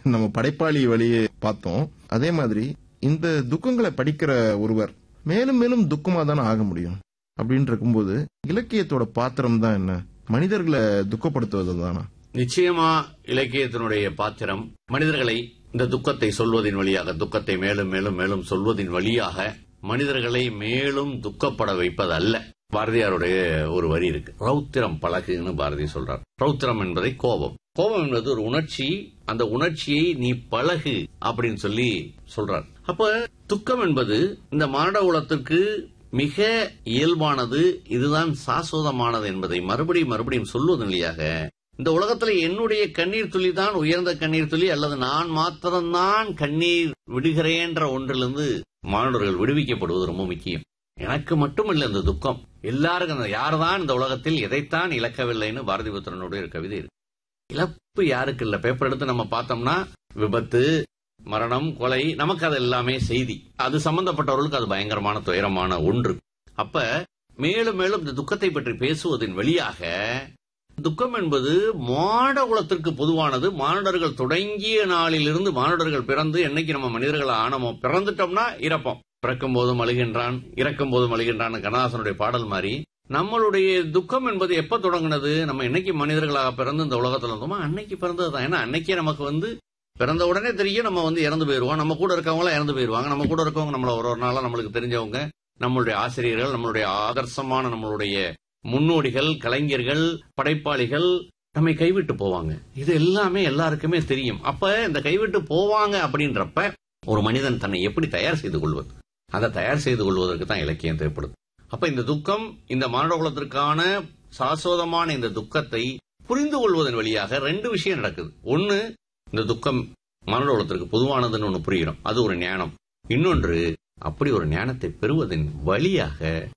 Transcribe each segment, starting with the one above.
நம்ம படைப்பாளி வழியை பார்த்தோம் அதே மாதிரி இந்த துக்கங்களை படிக்கிற ஒருவர் மேலும் மேலும் துக்கமா தானே ஆக முடியும் அப்படின்னு இருக்கும்போது இலக்கியத்தோட பாத்திரம் தான் என்ன மனிதர்களை துக்கப்படுத்துவது தானா நிச்சயமா இலக்கியத்தினுடைய பாத்திரம் மனிதர்களை இந்த துக்கத்தை சொல்வதின் வழியாக துக்கத்தை மேலும் மேலும் மேலும் சொல்வதின் வழியாக மனிதர்களை மேலும் துக்கப்பட வைப்பது அல்ல பாரதியாருடைய ஒரு வரி இருக்கு ரௌத்திரம் பழகுன்னு பாரதி சொல்றார் ரௌத்திரம் என்பதை கோபம் கோபம் என்பது ஒரு உணர்ச்சி அந்த உணர்ச்சியை நீ பழகு அப்படின்னு சொல்லி சொல்றார் அப்ப துக்கம் என்பது இந்த மானுட குலத்திற்கு மிக இயல்பானது இதுதான் சாஸ்வதமானது என்பதை மறுபடியும் மறுபடியும் சொல்வதன் வழியாக இந்த உலகத்துல என்னுடைய கண்ணீர் துளி தான் உயர்ந்த கண்ணீர் துளி அல்லது நான் மாத்திரம்தான் கண்ணீர் விடுகிறேன்ற ஒன்றிலிருந்து மாணவர்கள் விடுவிக்கப்படுவது ரொம்ப முக்கியம் எனக்கு மட்டுமல்ல இந்த துக்கம் எல்லாருக்கும் அந்த யார்தான் இந்த உலகத்தில் எதைத்தான் இழக்கவில்லைன்னு பாரதி புத்திரனுடைய ஒரு கவிதை இருக்கு இழப்பு யாருக்கு இல்ல பேப்பர் எடுத்து நம்ம பார்த்தோம்னா விபத்து மரணம் கொலை நமக்கு அது எல்லாமே செய்தி அது சம்பந்தப்பட்டவர்களுக்கு அது பயங்கரமான துயரமான ஒன்று அப்ப மேலும் மேலும் இந்த துக்கத்தை பற்றி பேசுவதன் வழியாக துக்கம் என்பது மாட குலத்திற்கு பொதுவானது மானுடர்கள் தொடங்கிய நாளிலிருந்து மானுடர்கள் பிறந்து என்னைக்கு நம்ம மனிதர்கள் ஆனமோ பிறந்துட்டோம்னா இறப்போம் பிறக்கும் போதும் அழுகின்றான் இறக்கும் போதும் அழுகின்றான் கண்ணதாசனுடைய பாடல் மாதிரி நம்மளுடைய துக்கம் என்பது எப்ப தொடங்குனது நம்ம என்னைக்கு மனிதர்களாக பிறந்து இந்த உலகத்துல இருந்தோமோ அன்னைக்கு பிறந்ததுதான் ஏன்னா அன்னைக்கே நமக்கு வந்து பிறந்த உடனே தெரியும் நம்ம வந்து இறந்து போயிருவோம் நம்ம கூட இருக்கவங்க எல்லாம் இறந்து போயிருவாங்க நம்ம கூட இருக்கவங்க நம்மள ஒரு ஒரு நாளா நம்மளுக்கு தெரிஞ்சவங்க நம்மளுடைய ஆசிரியர்கள் நம்மளுடைய ஆதர்சமான நம்மளுடைய முன்னோடிகள் கலைஞர்கள் படைப்பாளிகள் நம்மை கைவிட்டு போவாங்க இது எல்லாமே எல்லாருக்குமே தெரியும் அப்ப இந்த கைவிட்டு போவாங்க அப்படின்றப்ப ஒரு மனிதன் தன்னை எப்படி தயார் செய்து கொள்வது அதை தயார் செய்து கொள்வதற்கு தான் இலக்கியம் தேவைப்படுது அப்ப இந்த துக்கம் இந்த மானுட குலத்திற்கான சாஸ்வதமான இந்த துக்கத்தை புரிந்து கொள்வதன் வழியாக ரெண்டு விஷயம் நடக்குது ஒன்னு இந்த துக்கம் மானுட குலத்திற்கு பொதுவானதுன்னு ஒன்று புரிகிறோம் அது ஒரு ஞானம் இன்னொன்று அப்படி ஒரு ஞானத்தை பெறுவதன் வழியாக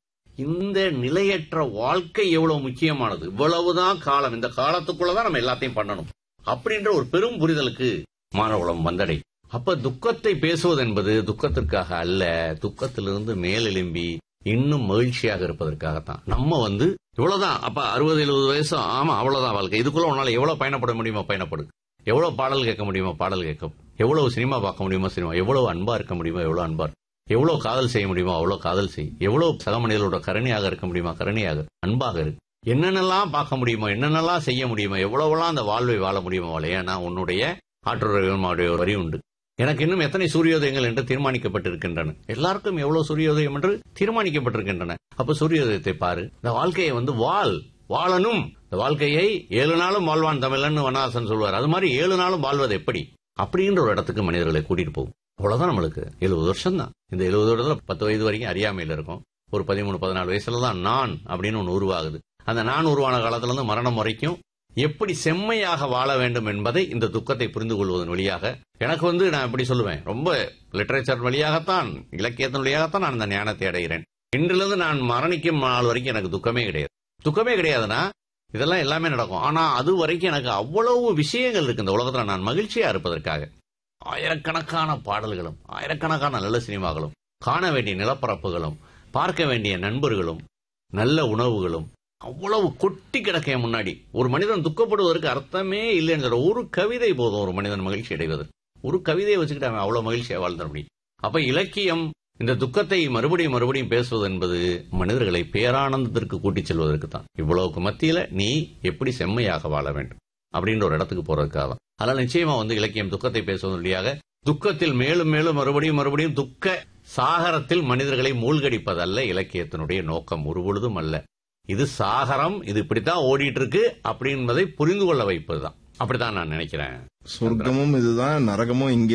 இந்த நிலையற்ற வாழ்க்கை எவ்வளவு முக்கியமானது இவ்வளவுதான் காலம் இந்த காலத்துக்குள்ளதான் நம்ம எல்லாத்தையும் பண்ணணும் அப்படின்ற ஒரு பெரும் புரிதலுக்கு மாணவகுலம் வந்தடை அப்ப துக்கத்தை பேசுவது என்பது துக்கத்திற்காக அல்ல துக்கத்திலிருந்து மேலெலும்பி இன்னும் மகிழ்ச்சியாக இருப்பதற்காகத்தான் நம்ம வந்து இவ்வளவுதான் அப்ப அறுபது எழுபது வயசு ஆமா அவ்வளவுதான் வாழ்க்கை இதுக்குள்ள உன்னால எவ்வளவு பயணப்பட முடியுமோ பயணப்படு எவ்வளவு பாடல் கேட்க முடியுமோ பாடல் கேட்கும் எவ்வளவு சினிமா பார்க்க முடியுமோ சினிமா எவ்வளவு அன்பா இருக்க முடியுமோ எவ்வளவு அன்பா இரு. எவ்வளவு காதல் செய்ய முடியுமோ அவ்வளவு காதல் செய் எவ்வளவு சக மனிதர்களோட கருணையாக இருக்க முடியுமா கருணையாக இரு. அன்பாக இருக்கு என்னென்னலாம் பார்க்க முடியுமோ என்னென்னலாம் செய்ய முடியுமோ எவ்வளவுலாம் அந்த வாழ்வை வாழ முடியுமோ வாழ ஏன்னா உன்னுடைய ஆற்றோடைய ஒரு வரி உண்டு எனக்கு இன்னும் எத்தனை சூரியோதயங்கள் என்று தீர்மானிக்கப்பட்டிருக்கின்றன எல்லாருக்கும் எவ்வளவு சூரியோதயம் என்று தீர்மானிக்கப்பட்டிருக்கின்றன அப்ப சூரியோதயத்தை பாரு இந்த வாழ்க்கையை வந்து வாழ் வாழணும் இந்த வாழ்க்கையை ஏழு நாளும் வாழ்வான் தமிழன் வனவாசன் சொல்வார் அது மாதிரி ஏழு நாளும் வாழ்வது எப்படி அப்படின்ற ஒரு இடத்துக்கு மனிதர்களை கூட்டிட்டு போகும் அவ்வளவுதான் நம்மளுக்கு எழுபது வருஷம் தான் இந்த எழுபது வருடத்துல பத்து வயது வரைக்கும் அறியாமையில இருக்கும் ஒரு பதிமூணு பதினாலு வயசுல தான் நான் அப்படின்னு ஒன்று உருவாகுது அந்த நான் உருவான காலத்துல இருந்து மரணம் வரைக்கும் எப்படி செம்மையாக வாழ வேண்டும் என்பதை இந்த துக்கத்தை புரிந்து கொள்வதன் வழியாக எனக்கு வந்து நான் எப்படி சொல்லுவேன் ரொம்ப லிட்டரேச்சர் வழியாகத்தான் இலக்கியத்தின் வழியாகத்தான் நான் இந்த ஞானத்தை அடைகிறேன் இன்றிலிருந்து நான் மரணிக்கும் நாள் வரைக்கும் எனக்கு துக்கமே கிடையாது துக்கமே கிடையாதுன்னா இதெல்லாம் எல்லாமே நடக்கும் ஆனா அது வரைக்கும் எனக்கு அவ்வளவு விஷயங்கள் இருக்கு இந்த உலகத்துல நான் மகிழ்ச்சியா இருப்பதற்காக ஆயிரக்கணக்கான பாடல்களும் ஆயிரக்கணக்கான நல்ல சினிமாக்களும் காண வேண்டிய நிலப்பரப்புகளும் பார்க்க வேண்டிய நண்பர்களும் நல்ல உணவுகளும் அவ்வளவு கொட்டி கிடக்க என் முன்னாடி ஒரு மனிதன் துக்கப்படுவதற்கு அர்த்தமே இல்லைன்னு சொல்ற ஒரு கவிதை போதும் ஒரு மனிதன் மகிழ்ச்சி அடைவதற்கு ஒரு கவிதையை வச்சுக்கிட்டு அவன் அவ்வளவு மகிழ்ச்சியா வாழ்ந்த முடியும் அப்ப இலக்கியம் இந்த துக்கத்தை மறுபடியும் மறுபடியும் பேசுவது என்பது மனிதர்களை பேரானந்தத்திற்கு கூட்டிச் செல்வதற்கு தான் இவ்வளவுக்கு மத்தியில நீ எப்படி செம்மையாக வாழ வேண்டும் அப்படின்ற ஒரு இடத்துக்கு போறதுக்காக தான் அதனால நிச்சயமா வந்து இலக்கியம் துக்கத்தை பேசுவதன் வழியாக துக்கத்தில் மேலும் மேலும் மறுபடியும் மறுபடியும் துக்க சாகரத்தில் மனிதர்களை மூழ்கடிப்பதல்ல இலக்கியத்தினுடைய நோக்கம் ஒரு பொழுதும் அல்ல இது சாகரம் இது இப்படித்தான் ஓடிட்டு இருக்கு அப்படின்பதை புரிந்து கொள்ள வைப்பதுதான் அப்படித்தான் நான் நினைக்கிறேன் சொர்க்கமும் இதுதான் நரகமும் இங்கே